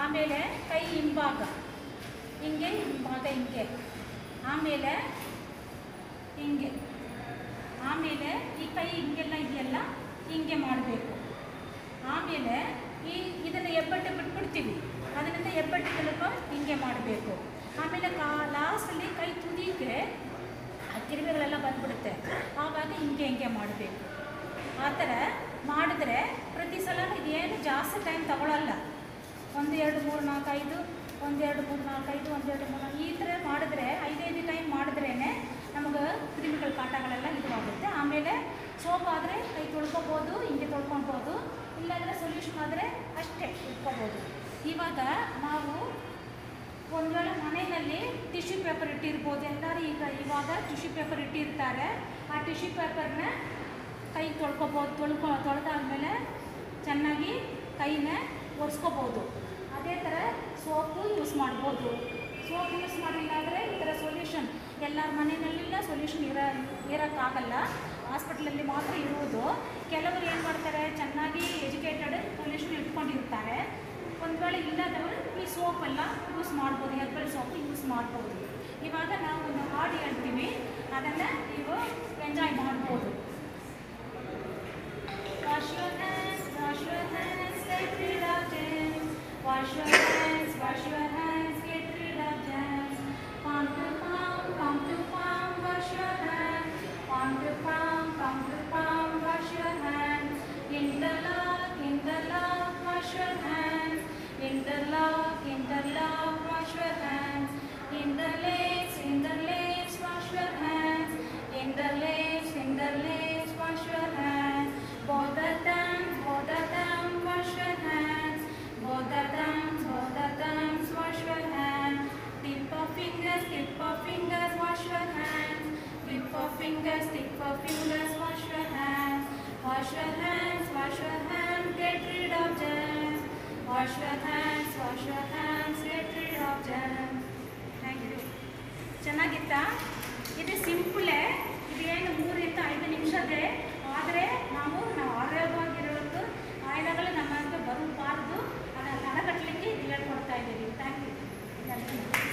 ಆಮೇಲೆ ಕೈ ಹಿಂಭಾಗ ಹಿಂಗೆ ಹಿಂಭಾಗ ಹಿಂಗೆ ಆಮೇಲೆ ಹಿಂಗೆ ಆಮೇಲೆ ಈ ಕೈ ಹಿಂಗೆಲ್ಲ ಇದೆಯಲ್ಲ ಹಿಂಗೆ ಮಾಡಬೇಕು ಆಮೇಲೆ ಈ ಇದನ್ನು ಎಬ್ಬಟ್ಟು ಬಿಟ್ಬಿಡ್ತೀವಿ ಅದರಿಂದ ಎಬ್ಬಟ್ಟು ತಲುಪ ಹಿಂಗೆ ಮಾಡಬೇಕು ಆಮೇಲೆ ಕಾ ಲಾಸ್ಟಲ್ಲಿ ಕೈ ತುದಿಗೆ ಆ ತಿರುವೆಗಳೆಲ್ಲ ಬಂದ್ಬಿಡುತ್ತೆ ಆವಾಗ ಹಿಂಗೆ ಹಿಂಗೆ ಮಾಡಬೇಕು ಆ ಥರ ಮಾಡಿದ್ರೆ ಪ್ರತಿ ಸಲ ಇದೇನು ಜಾಸ್ತಿ ಟೈಮ್ ತಗೊಳ್ಳಲ್ಲ ಒಂದು ಎರಡು ಮೂರು ನಾಲ್ಕು ಐದು ಒಂದೆರಡು ಮೂರು ನಾಲ್ಕು ಐದು ಒಂದೆರಡು ಮೂರು ನಾಲ್ಕು ಈ ಥರ ಮಾಡಿದ್ರೆ ಐದೈದು ಟೈಮ್ ಮಾಡಿದ್ರೇ ನಮಗೆ ಕ್ರಿಮಿಗಳ ಕಾಟಗಳೆಲ್ಲ ಇದಾಗುತ್ತೆ ಆಮೇಲೆ ಸೋಪ್ ಆದರೆ ಕೈ ತೊಳ್ಕೊಬೋದು ಹಿಂಗೆ ತೊಳ್ಕೊಬೋದು ಇಲ್ಲಾಂದರೆ ಸೊಲ್ಯೂಷನ್ ಆದರೆ ಅಷ್ಟೇ ಇಟ್ಕೋಬೋದು ಇವಾಗ ನಾವು ಒಂದು ವೇಳೆ ಮನೆಯಲ್ಲಿ ಟಿಶ್ಯೂ ಪೇಪರ್ ಇಟ್ಟಿರ್ಬೋದು ಎಲ್ಲರೂ ಈಗ ಇವಾಗ ಟಿಶ್ಯೂ ಪೇಪರ್ ಇಟ್ಟಿರ್ತಾರೆ ಆ ಟಿಶ್ಯೂ ಪೇಪರ್ನ ಕೈ ತೊಳ್ಕೊಬೋದು ತೊಳ್ಕೊ ತೊಳೆದಾದ್ಮೇಲೆ ಚೆನ್ನಾಗಿ ಕೈನ ಒರೆಸ್ಕೋಬೋದು ಅದೇ ಥರ ಸೋಪು ಯೂಸ್ ಮಾಡ್ಬೋದು ಸೋಪ್ ಯೂಸ್ ಮಾಡಿಲ್ಲ ಅಂದರೆ ಈ ಥರ ಸೊಲ್ಯೂಷನ್ ಎಲ್ಲರ ಮನೆಯಲ್ಲೆಲ್ಲ ಸೊಲ್ಯೂಷನ್ ಇರೋ ಇರೋಕ್ಕಾಗಲ್ಲ ಹಾಸ್ಪಿಟ್ಲಲ್ಲಿ ಮಾತ್ರ ಇರುವುದು ಕೆಲವರು ಏನು ಮಾಡ್ತಾರೆ ಚೆನ್ನಾಗಿ ಎಜುಕೇಟೆಡ್ ಸೊಲ್ಯೂಷನ್ ಇಟ್ಕೊಂಡಿರ್ತಾರೆ ಒಂದು ವೇಳೆ ಇಲ್ಲದವರು ಈ ಸೋಪೆಲ್ಲ ಯೂಸ್ ಮಾಡ್ಬೋದು ಹೆರ್ಬಲ್ ಸೋಪ್ ಯೂಸ್ ಮಾಡ್ಬೋದು ಇವಾಗ ನಾವು ಒಂದು ಹಾಡು ಹೇಳ್ತೀವಿ ಅದನ್ನು ನೀವು ಎಂಜಾಯ್ ಮಾಡ್ಬೋದು Wash your hands, wash your hands, get rid of germs. Wash your hands, wash your hands, get rid of germs. Palm to palm, palm to palm, wash your hands. Palm to palm, palm to palm, wash your hands. Interlock, interlock, wash your hands. Interlock, interlock, wash your hands. Interlace, interlace, wash your hands. Interlace, interlace, wash your hands. Both the thumbs, both the thumbs, wash your hands. Both the thumbs, both the thumbs, wash your hands. Tip of fingers, tip of fingers, wash your hands. Tip of fingers, tip of fingers, wash your hands. Wash your hands, wash your hands, get rid of germs. Wash your hands, wash your hands, get rid of germs. Thank you. ಚೆನ್ನಾಗಿತ್ತಾ ಇದು ಸಿಂಪಲೇ ಇದೇನು ಮೂರಿಂದ ಐದು ನಿಮಿಷದೇ ಆದರೆ ನಾವು ನಾವು ಆರೋಗ್ಯವಾಗಿರೋದು ಕಾಯಿಲೆಗಳು ನಮ್ಮ ಹತ್ರ ಬರಬಾರ್ದು ಅದನ್ನು ತಡೆಗಟ್ಟಲಿಕ್ಕೆ ಇದು ಹೇಳ್ಕೊಡ್ತಾ ಇದ್ದೀವಿ ಥ್ಯಾಂಕ್ ಯು